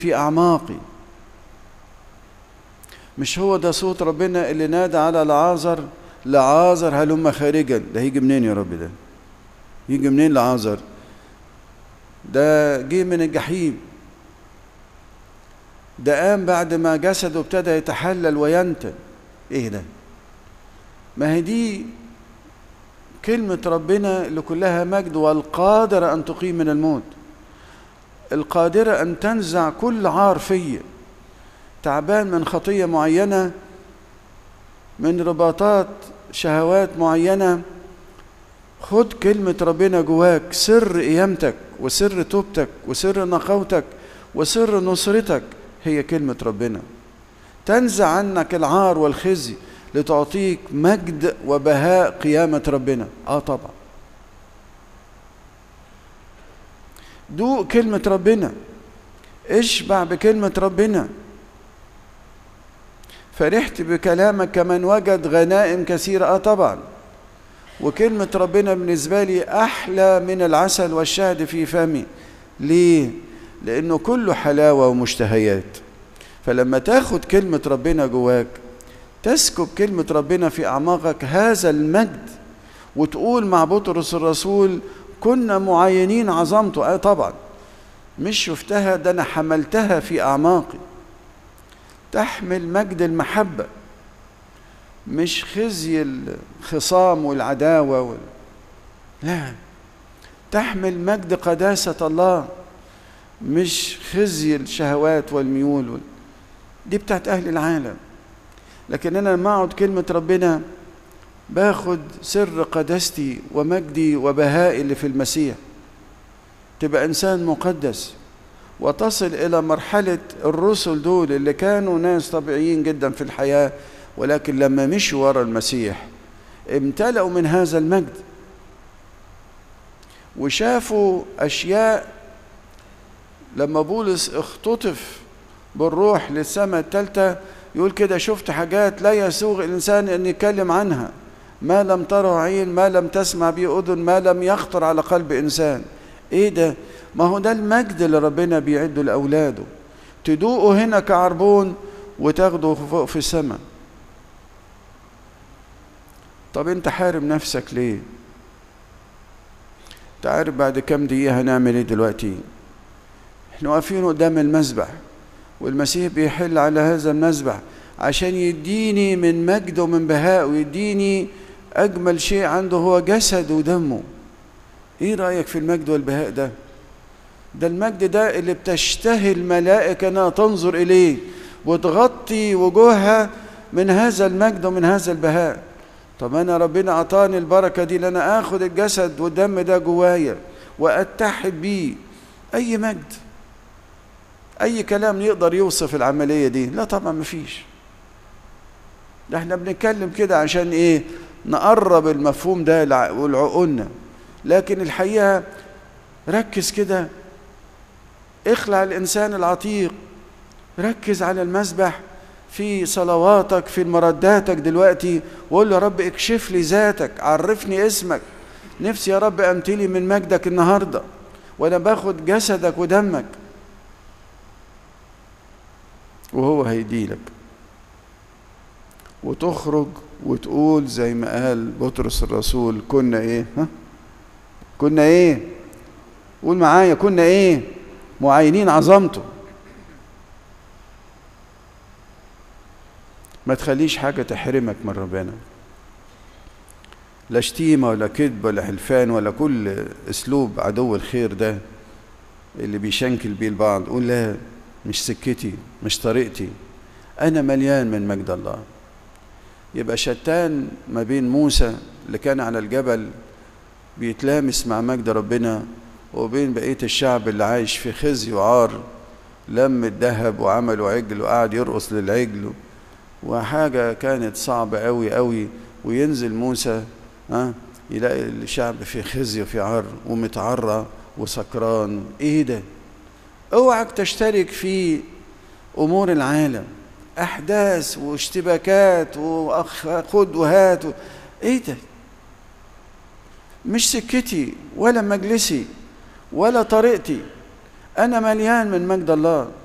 في أعماقي مش هو ده صوت ربنا اللي نادى على لعازر لعازر هلم خارجا ده هيجي منين يا رب ده يجي منين لعازر ده جه من الجحيم ده قام بعد ما جسده ابتدى يتحلل وينتن ايه ده ما هي دي كلمة ربنا اللي كلها مجد والقادرة أن تقيم من الموت القادرة أن تنزع كل عار فيا تعبان من خطية معينة من رباطات شهوات معينة خد كلمة ربنا جواك سر قيامتك وسر توبتك وسر نقاوتك وسر نصرتك هي كلمة ربنا تنزع عنك العار والخزي لتعطيك مجد وبهاء قيامة ربنا اه طبعا دوق كلمة ربنا اشبع بكلمة ربنا فرحت بكلامك كمن وجد غنائم كثيرة اه طبعا وكلمة ربنا بالنسبة لي أحلى من العسل والشهد في فمي ليه؟ لأنه كله حلاوة ومشتهيات فلما تاخد كلمة ربنا جواك تسكب كلمة ربنا في أعماقك هذا المجد وتقول مع بطرس الرسول كنا معينين عظمته آه طبعا مش شفتها ده أنا حملتها في أعماقي تحمل مجد المحبة مش خزي الخصام والعداوة وال... لا تحمل مجد قداسة الله مش خزي الشهوات والميول وال... دي بتاعت أهل العالم لكن أنا لما أقعد كلمة ربنا باخد سر قداستي ومجدي وبهائي اللي في المسيح تبقى إنسان مقدس وتصل إلى مرحلة الرسل دول اللي كانوا ناس طبيعيين جدا في الحياة ولكن لما مشوا ورا المسيح امتلأوا من هذا المجد وشافوا أشياء لما بولس اختطف بالروح للسماء الثالثة يقول كده شفت حاجات لا يسوغ الإنسان أن يتكلم عنها ما لم تره عين ما لم تسمع به أذن ما لم يخطر على قلب إنسان إيه ده ما هو ده المجد اللي ربنا بيعده لأولاده تدوقه هنا كعربون وتاخده فوق في السماء طب انت حارم نفسك ليه تعرف بعد كام دقيقة هنعمل ايه دلوقتي احنا واقفين قدام المسبح والمسيح بيحل على هذا المسبح عشان يديني من مجد ومن بهاء ويديني أجمل شيء عنده هو جسد ودمه ايه رأيك في المجد والبهاء ده ده المجد ده اللي بتشتهي الملائكة انها تنظر اليه وتغطي وجوهها من هذا المجد ومن هذا البهاء طب انا ربنا اعطاني البركة دي لان اخد الجسد والدم ده جوايا واتحد بيه اي مجد اي كلام يقدر يوصف العملية دي لا طبعا مفيش ده احنا بنتكلم كده عشان ايه نقرب المفهوم ده لعقولنا لكن الحقيقة ركز كده اخلع الإنسان العتيق ركز على المسبح في صلواتك في مرداتك دلوقتي وقول له يا رب اكشف لي ذاتك عرفني اسمك نفسي يا رب امتلي من مجدك النهارده وانا باخد جسدك ودمك وهو هيديلك وتخرج وتقول زي ما قال بطرس الرسول كنا ايه ها كنا ايه قول معايا كنا ايه معينين عظمته ما تخليش حاجة تحرمك من ربنا لا شتيمة ولا كذب ولا حلفان ولا كل اسلوب عدو الخير ده اللي بيشنكل بيه البعض قول لا مش سكتي مش طريقتي انا مليان من مجد الله يبقى شتان ما بين موسى اللي كان على الجبل بيتلامس مع مجد ربنا وبين بقية الشعب اللي عايش في خزي وعار لم الذهب وعملوا عجل وقعد يرقص للعجل وحاجة كانت صعبة قوي قوي وينزل موسى ها يلاقي الشعب في خزي وفي عار ومتعرى وسكران ايه ده اوعك تشترك في امور العالم احداث واشتباكات وخد وهات و... ايه ده مش سكتي ولا مجلسي ولا طريقتي انا مليان من مجد الله